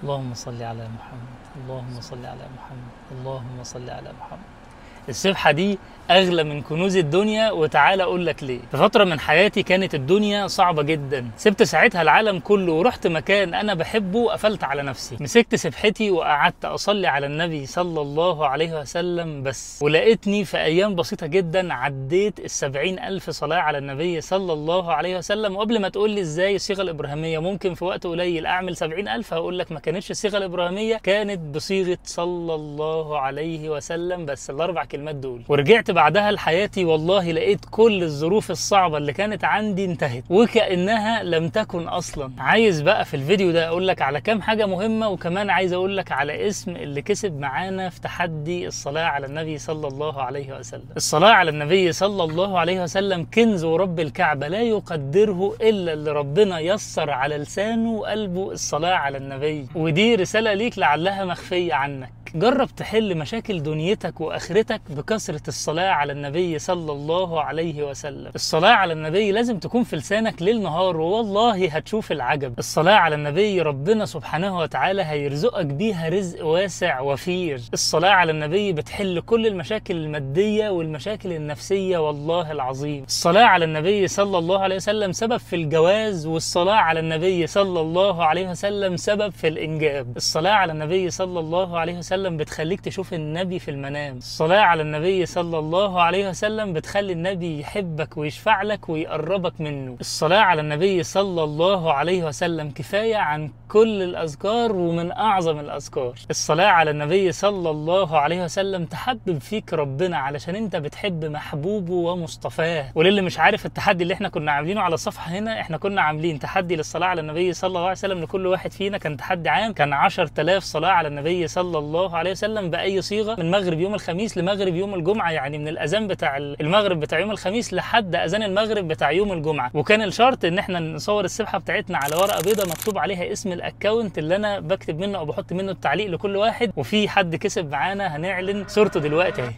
اللهم صل على محمد اللهم صل على محمد اللهم صل على محمد السبحة دي أغلى من كنوز الدنيا وتعالى أقول لك ليه في فترة من حياتي كانت الدنيا صعبة جدا سبت ساعتها العالم كله ورحت مكان أنا بحبه وقفلت على نفسي مسكت سبحتي وقعدت أصلي على النبي صلى الله عليه وسلم بس ولقيتني في أيام بسيطة جدا عديت السبعين ألف صلاة على النبي صلى الله عليه وسلم وقبل ما تقول لي إزاي الصيغة الإبراهيمية ممكن في وقت قليل أعمل سبعين ألف هقول لك ما كانتش الصيغة الإبراهيمية كانت بصيغة صلى الله عليه وسلم بس الأربع كلمات دول ورجعت بعدها لحياتي والله لقيت كل الظروف الصعبة اللي كانت عندي انتهت وكأنها لم تكن أصلا عايز بقى في الفيديو ده أقول لك على كام حاجة مهمة وكمان عايز أقول لك على اسم اللي كسب معانا في تحدي الصلاة على النبي صلى الله عليه وسلم الصلاة على النبي صلى الله عليه وسلم كنز ورب الكعبة لا يقدره إلا اللي ربنا يسر على لسانه وقلبه الصلاة على النبي ودي رسالة ليك لعلها مخفية عنك جرب تحل مشاكل دنيتك واخرتك بكثره الصلاه على النبي صلى الله عليه وسلم الصلاه على النبي لازم تكون في لسانك ليل نهار والله هتشوف العجب الصلاه على النبي ربنا سبحانه وتعالى هيرزقك بيها رزق واسع وفير الصلاه على النبي بتحل كل المشاكل الماديه والمشاكل النفسيه والله العظيم الصلاه على النبي صلى الله عليه وسلم سبب في الجواز والصلاه على النبي صلى الله عليه وسلم سبب في الانجاب الصلاه على النبي صلى الله عليه وسلم وسلم بتخليك تشوف النبي في المنام الصلاة على النبي صلى الله عليه وسلم بتخلي النبي يحبك ويشفع لك ويقربك منه الصلاة على النبي صلى الله عليه وسلم كفاية عن كل الأذكار ومن أعظم الأذكار الصلاة على النبي صلى الله عليه وسلم تحبب فيك ربنا علشان انت بتحب محبوبه ومصطفاه وللي مش عارف التحدي اللي احنا كنا عاملينه على الصفحة هنا احنا كنا عاملين تحدي للصلاة على النبي صلى الله عليه وسلم لكل واحد فينا كان تحدي عام كان 10000 صلاة على النبي صلى الله عليه وسلم باي صيغه من مغرب يوم الخميس لمغرب يوم الجمعه يعني من الاذان بتاع المغرب بتاع يوم الخميس لحد اذان المغرب بتاع يوم الجمعه وكان الشرط ان احنا نصور السبحه بتاعتنا على ورقه بيضاء مكتوب عليها اسم الاكونت اللي انا بكتب منه او بحط منه التعليق لكل واحد وفي حد كسب معانا هنعلن صورته دلوقتي اهي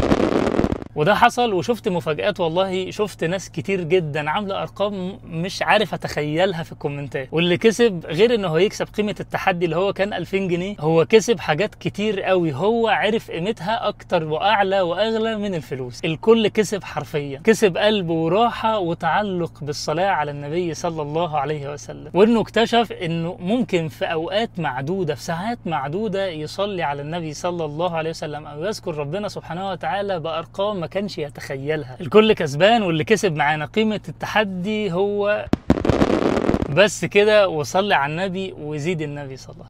وده حصل وشفت مفاجآت والله شفت ناس كتير جدا عاملة أرقام مش عارف أتخيلها في الكومنتات واللي كسب غير إنه هو يكسب قيمة التحدي اللي هو كان 2000 جنيه هو كسب حاجات كتير قوي هو عرف قيمتها أكتر وأعلى وأغلى من الفلوس الكل كسب حرفيا كسب قلب وراحة وتعلق بالصلاة على النبي صلى الله عليه وسلم وإنه اكتشف إنه ممكن في أوقات معدودة في ساعات معدودة يصلي على النبي صلى الله عليه وسلم أو يذكر ربنا سبحانه وتعالى بأرقام ما كانش يتخيلها الكل كسبان واللي كسب معانا قيمة التحدي هو بس كده وصلي على النبي وزيد النبي صلى الله